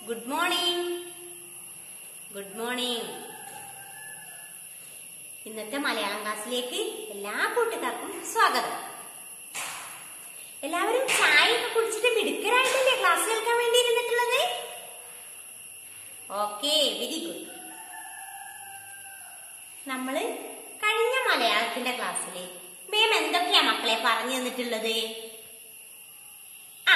good morning good morning ഇന്നത്തെ മലയാളം ക്ലാസ്സിലേക്ക് എല്ലാ കൂട്ടുകാർക്കും സ്വാഗതം എല്ലാവരും ചായ ഒക്കെ കുടിച്ചിട്ട് മിടുക്കരായിട്ടല്ലേ ക്ലാസ് കേൾക്കാൻ വേണ്ടി ഇരുന്നിട്ടുള്ളത് ഓക്കെ വെരി ഗുഡ് നമ്മള് കഴിഞ്ഞ മലയാളത്തിന്റെ ക്ലാസ്സില് മേം എന്തൊക്കെയാ മക്കളെ പറഞ്ഞു തന്നിട്ടുള്ളത് ആ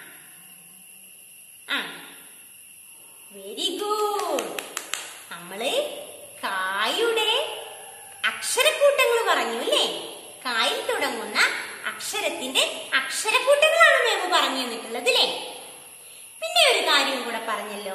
ആ വെരി ഗുഡ് നമ്മള് കായുടെ അക്ഷരക്കൂട്ടങ്ങൾ പറഞ്ഞു അല്ലേ കായിൽ തുടങ്ങുന്ന അക്ഷരത്തിന്റെ അക്ഷരക്കൂട്ടങ്ങളാണ് മേമ് പറഞ്ഞു തന്നിട്ടുള്ളത് അല്ലേ പിന്നെ ഒരു കാര്യം കൂടെ പറഞ്ഞല്ലോ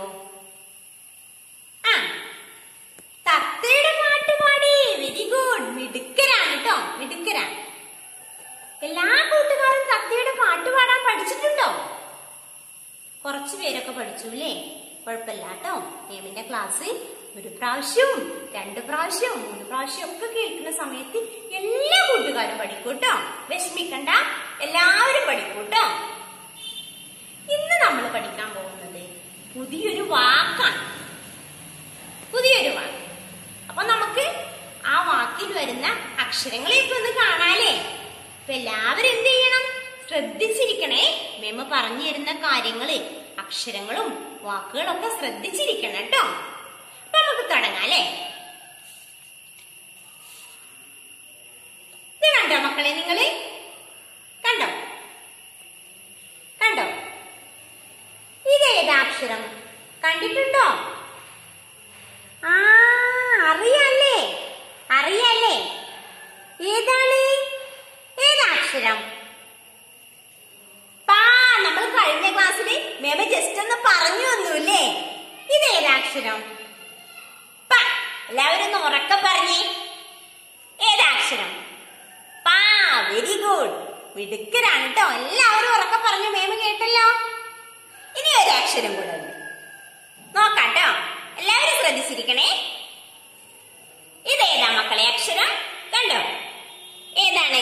ആ തത്തയുടെ പാട്ട് പാടി വെരി ഗുഡ് മിടുക്കരാണ് കേട്ടോ മിടുക്കരാണ് എല്ലാ കൂട്ടുകാരും തത്തയുടെ പാട്ട് പാടാൻ പഠിച്ചിട്ടുണ്ടോ കുറച്ചു പേരൊക്കെ പഠിച്ചു അല്ലേ കുഴപ്പമില്ല കേട്ടോ നിയമിന്റെ ക്ലാസ് ഒരു പ്രാവശ്യവും രണ്ട് പ്രാവശ്യവും മൂന്ന് പ്രാവശ്യവും ഒക്കെ കേൾക്കുന്ന സമയത്ത് എല്ലാ കൂട്ടുകാരും പഠിക്കും കേട്ടോ വിഷമിക്കണ്ട എല്ലാവരും പഠിക്കും കേട്ടോ ഇന്ന് നമ്മൾ പഠിക്കാൻ പോകുന്നത് പുതിയൊരു വാക്കാണ് പുതിയൊരു വാക്ക് അപ്പൊ നമുക്ക് ആ വാക്കിൽ വരുന്ന അക്ഷരങ്ങളെയൊക്കെ ഒന്ന് കാണാലേ അപ്പൊ എല്ലാവരും എന്ത് ചെയ്യണം ശ്രദ്ധിച്ചിരിക്കണേ മെമ്മ പറഞ്ഞു തരുന്ന കാര്യങ്ങള് അക്ഷരങ്ങളും വാക്കുകളൊക്കെ ശ്രദ്ധിച്ചിരിക്കണം കേട്ടോ അപ്പൊ നമുക്ക് തുടങ്ങാം അല്ലേ ഇത് കണ്ടോ മക്കളെ നിങ്ങള് കണ്ടോ കണ്ടോ ഇതേതാ അക്ഷരം കണ്ടിട്ടുണ്ടോ ആ അറിയാല്ലേ അറിയാല്ലേ ഏതാണ് ഏതാ അക്ഷരം പാ നമ്മൾ കഴിഞ്ഞ ക്ലാസ്സിൽ മേമ ജസ്റ്റ് ഒന്ന് പറഞ്ഞു തന്നൂല്ലേ ഇതേതാ അക്ഷരം പ എല്ലാവരും ഒന്ന് ഉറക്കം പറഞ്ഞേ ഏതാ അക്ഷരം പാ വെരി ഗുഡ് മിടുക്കരാണ് കേട്ടോ എല്ലാവരും ഉറക്കം പറഞ്ഞു മേമ കേട്ടല്ലോ ഇനി ഒരു അക്ഷരം കൂടെ ഉണ്ട് നോക്കാം കേട്ടോ എല്ലാവരും ശ്രദ്ധിച്ചിരിക്കണേ ഇതേതാ മക്കളെ അക്ഷരം കണ്ടോ ഏതാണ്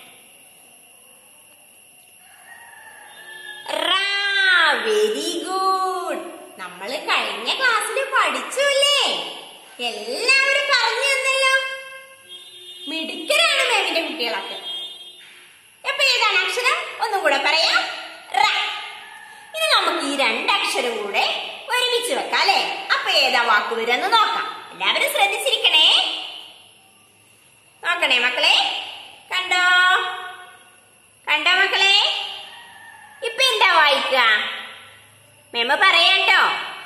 വെരി ഗുഡ് നമ്മൾ കഴിഞ്ഞ ക്ലാസ്സിൽ പഠിച്ചു അല്ലേ എല്ലാവരും പറഞ്ഞു തന്നല്ലോ മിടുക്കരാണ് മേമിന്റെ കുട്ടികളൊക്കെ അപ്പൊ ഏതാണ് അക്ഷരം ഒന്നും കൂടെ പറയാം റ ഇനി നമുക്ക് ഈ രണ്ടക്ഷരം കൂടെ ഒരുമിച്ച് വെക്കാം അല്ലെ അപ്പൊ ഏതാ വാക്ക് വരെന്ന് നോക്കാം എല്ലാവരും ശ്രദ്ധിച്ചിരിക്കണേ നോക്കണേ മക്കളെ കണ്ടോ കണ്ടോ മക്കളെ ഇപ്പൊ എന്താ വായിക്കുക മെമ്മ പറയാട്ടോ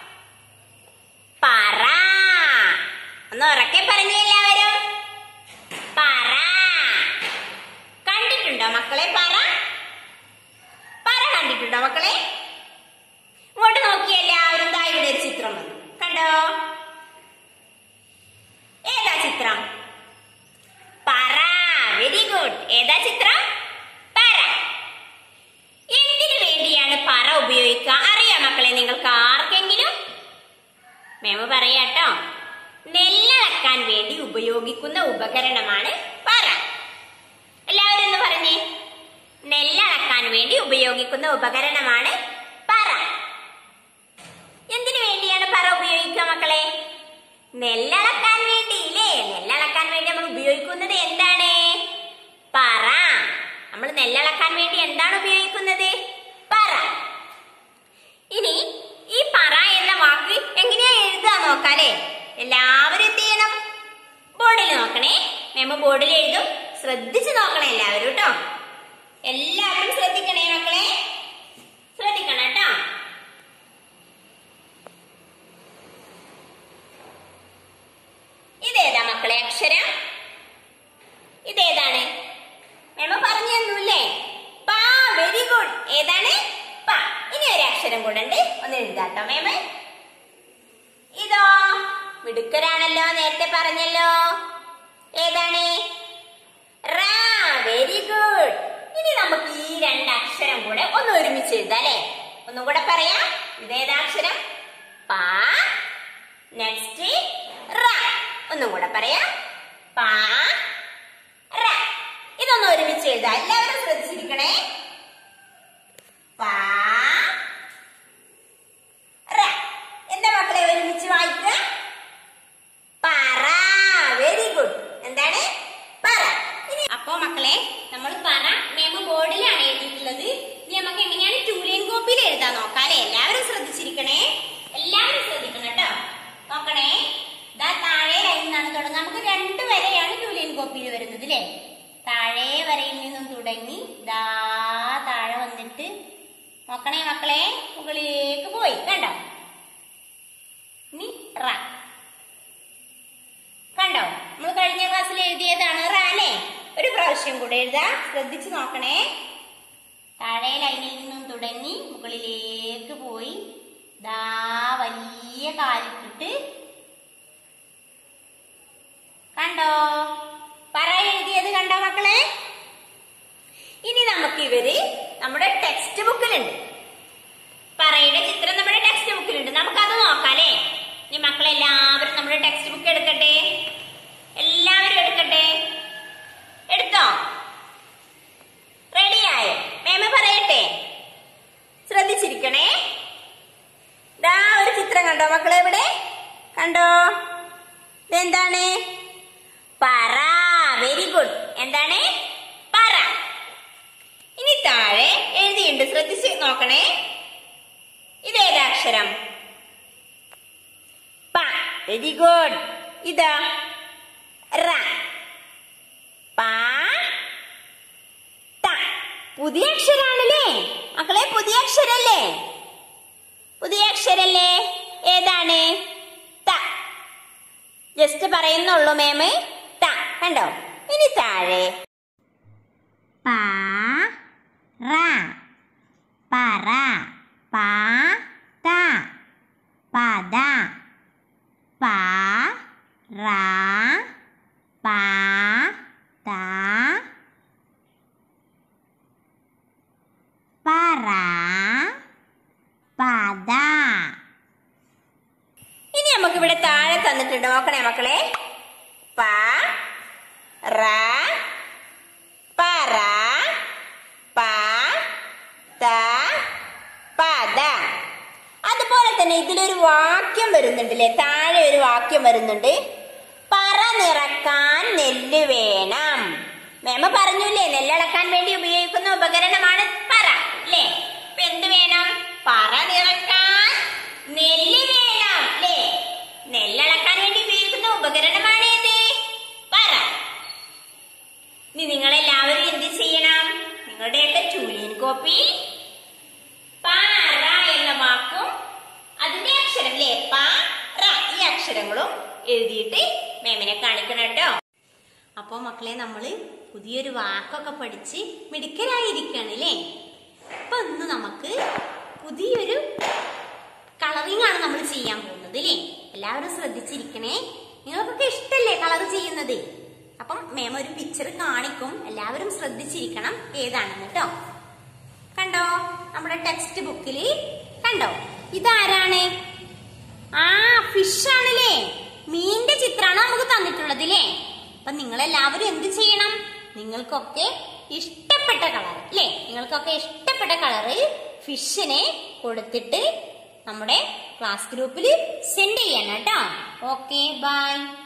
പറ ഒന്ന് ഉറക്കെ പറഞ്ഞു എല്ലാവരും പറ കണ്ടിട്ടുണ്ടോ മക്കളെ പറ പറ കണ്ടിട്ടുണ്ടോ മക്കളെ ഇങ്ങോട്ട് നോക്കി എല്ലാവരും ദാ ഇവിടെ ഒരു ചിത്രം വന്നു കണ്ടോ ഏതാ ചിത്രം പറ വെരി ഗുഡ് ഏതാ ചിത്രം പറ എന്തിനു വേണ്ടിയാണ് പറ ഉപയോഗിക്കുക അറിയാം മക്കളെ നിങ്ങൾക്ക് ആർക്കെങ്കിലും മേമ പറയാട്ടോ നെല്ലളക്കാൻ വേണ്ടി ഉപയോഗിക്കുന്ന ഉപകരണമാണ് പറ എല്ലാവരും ഒന്ന് പറഞ്ഞേ നെല്ലളക്കാൻ വേണ്ടി ഉപയോഗിക്കുന്ന ഉപകരണമാണ് പറ എന്തിനു വേണ്ടിയാണ് പറ ഉപയോഗിക്കുക മക്കളെ നെല്ലളക്കാൻ വേണ്ടി ഇല്ലേ നെല്ലളക്കാൻ വേണ്ടി നമ്മൾ ഉപയോഗിക്കുന്നത് എന്താണ് പറ നമ്മൾ നെല്ലളക്കാൻ വേണ്ടി എന്താണ് ഉപയോഗിക്കുന്നത് പറ ഇനി ഈ പറ എന്ന വാക്ക് എങ്ങനെയാ എഴുതാ നോക്കാലേ എല്ലാവരും എന്ത് ചെയ്യണം ബോർഡിൽ നോക്കണേ മെമ്മ ബോർഡിൽ എഴുതും ശ്രദ്ധിച്ചു നോക്കണേ എല്ലാവരും കേട്ടോ എല്ലാവരും ശ്രദ്ധിക്കണേ മക്കളെ ശ്രദ്ധിക്കണം കേട്ടോ ഇതേതാ മക്കളെ അക്ഷരം ഇതേതാണ് മെമ്മ പറഞ്ഞു തന്നൂല്ലേ പാ വെരി ഗുഡ് ഏതാണ് പാ ഇനി ഒരു അക്ഷരം കൂടെ ഉണ്ട് ഒന്ന് എഴുതാട്ടോ മേമ ഇതോ മിടുക്കരാണല്ലോ നേരത്തെ പറഞ്ഞല്ലോ ഏതാണ് റാ വെരി ഗുഡ് ഇനി നമുക്ക് ഈ രണ്ട് അക്ഷരം കൂടെ ഒന്ന് ഒരുമിച്ച് എഴുതാം അല്ലേ ഒന്നും കൂടെ പറയാം ഇതേതാ അക്ഷരം പാ നെക്സ്റ്റ് റ ഒന്നും കൂടെ പറയാം പാ റ ഇതൊന്ന് ഒരുമിച്ച് എഴുതാം എല്ലാവരും ശ്രദ്ധിച്ചിരിക്കണേ പാ റ തുടങ്ങി ദാ താഴെ വന്നിട്ട് നോക്കണേ മക്കളെ മുകളിലേക്ക് പോയി കണ്ടോ ഇനി റ കണ്ടോ നമ്മൾ കഴിഞ്ഞ ക്ലാസ്സിൽ എഴുതിയതാണ് റ അല്ലേ ഒരു പ്രാവശ്യം കൂടെ എഴുതാ ശ്രദ്ധിച്ചു നോക്കണേ താഴെ ലൈനിൽ നിന്നും തുടങ്ങി മുകളിലേക്ക് പോയി ദാ വലിയ കാലിട്ടിട്ട് കണ്ടോ പറ എഴുതിയത് കണ്ടോ മക്കളെ ഇനി നമുക്ക് ഇവര് നമ്മുടെ ടെക്സ്റ്റ് ബുക്കിലുണ്ട് പറയുടെ ചിത്രം നമ്മുടെ ടെക്സ്റ്റ് ബുക്കിലുണ്ട് നമുക്കത് നോക്കാം അല്ലേ ഇനി മക്കളെല്ലാവരും നമ്മുടെ ടെക്സ്റ്റ് ബുക്ക് എടുക്കട്ടെ എല്ലാവരും എടുക്കട്ടെ എടുത്തോ റെഡിയായോ മേമ പറയട്ടെ ശ്രദ്ധിച്ചിരിക്കണേ ദാ ഒരു ചിത്രം കണ്ടോ മക്കളെ ഇവിടെ കണ്ടോ ഇതെന്താണ് പറ വെരി ഗുഡ് എന്താണ് പറ ഇനി താഴെ എഴുതിയുണ്ട് ശ്രദ്ധിച്ച് നോക്കണേ ഇതേതാ അക്ഷരം പ വെരി ഗുഡ് ഇതാ റ പ ത പുതിയ അക്ഷരാണല്ലേ മക്കളെ പുതിയ അക്ഷരല്ലേ പുതിയ അക്ഷരല്ലേ ഏതാണ് ത ജസ്റ്റ് പറയുന്നുള്ളൂ മേമ് ത കണ്ടോ ഇനി താഴെ പ റ പറ പ ത പദ പ റ പ ത പറ പദ ഇനി നമുക്ക് ഇവിടെ താഴെ തന്നിട്ടുണ്ട് നോക്കണേ മക്കളെ പ റ പറ പ ത പദ അതുപോലെ തന്നെ ഇതിലൊരു വാക്യം വരുന്നുണ്ടല്ലേ താഴെ ഒരു വാക്യം വരുന്നുണ്ട് പറ നിറക്കാൻ നെല്ല് വേണം മേമ പറഞ്ഞില്ലേ നെല്ലളക്കാൻ വേണ്ടി ഉപയോഗിക്കുന്ന ഉപകരണമാണ് പറ അല്ലേ ഇപ്പൊ എന്ത് വേണം പറ നിറക്കാൻ നെല്ല് വേണം അല്ലേ നെല്ലളക്കാൻ വേണ്ടി ഉപയോഗിക്കുന്ന ഉപകരണമാണ് ഏത് പറ ഇനി നിങ്ങളെല്ലാവരും എന്ത് ചെയ്യണം നിങ്ങളുടെയൊക്കെ ചൂലിൻ കോപ്പി പാറ എന്ന വാക്കും അതിന്റെ അക്ഷരം അല്ലേ പാറ ഈ അക്ഷരങ്ങളും എഴുതിയിട്ട് മേമിനെ കാണിക്കണം കേട്ടോ അപ്പോൾ മക്കളെ നമ്മൾ പുതിയൊരു വാക്കൊക്കെ പഠിച്ച് മിടുക്കരായിരിക്കുകയാണ് അല്ലേ അപ്പൊ ഇന്ന് നമുക്ക് പുതിയൊരു കളറിംഗ് ആണ് നമ്മൾ ചെയ്യാൻ പോകുന്നത് അല്ലേ എല്ലാവരും ശ്രദ്ധിച്ചിരിക്കണേ നിങ്ങൾക്കൊക്കെ ഇഷ്ടല്ലേ കളർ ചെയ്യുന്നത് അപ്പം മേമ ഒരു പിക്ചർ കാണിക്കും എല്ലാവരും ശ്രദ്ധിച്ചിരിക്കണം ഏതാണെന്ന് കേട്ടോ കണ്ടോ നമ്മുടെ ടെക്സ്റ്റ് ബുക്കിൽ കണ്ടോ ഇതാരാണ് ആ ഫിഷ് ആണല്ലേ മീനിന്റെ ചിത്രമാണ് നമുക്ക് തന്നിട്ടുള്ളത് അല്ലേ അപ്പൊ നിങ്ങൾ എല്ലാവരും എന്ത് ചെയ്യണം നിങ്ങൾക്കൊക്കെ ഇഷ്ടപ്പെട്ട കളർ അല്ലേ നിങ്ങൾക്കൊക്കെ ഇഷ്ടപ്പെട്ട കളറ് ഫിഷിനെ കൊടുത്തിട്ട് നമ്മുടെ ക്ലാസ് ഗ്രൂപ്പിൽ സെൻഡ് ചെയ്യണം കേട്ടോ ഓക്കെ ബൈ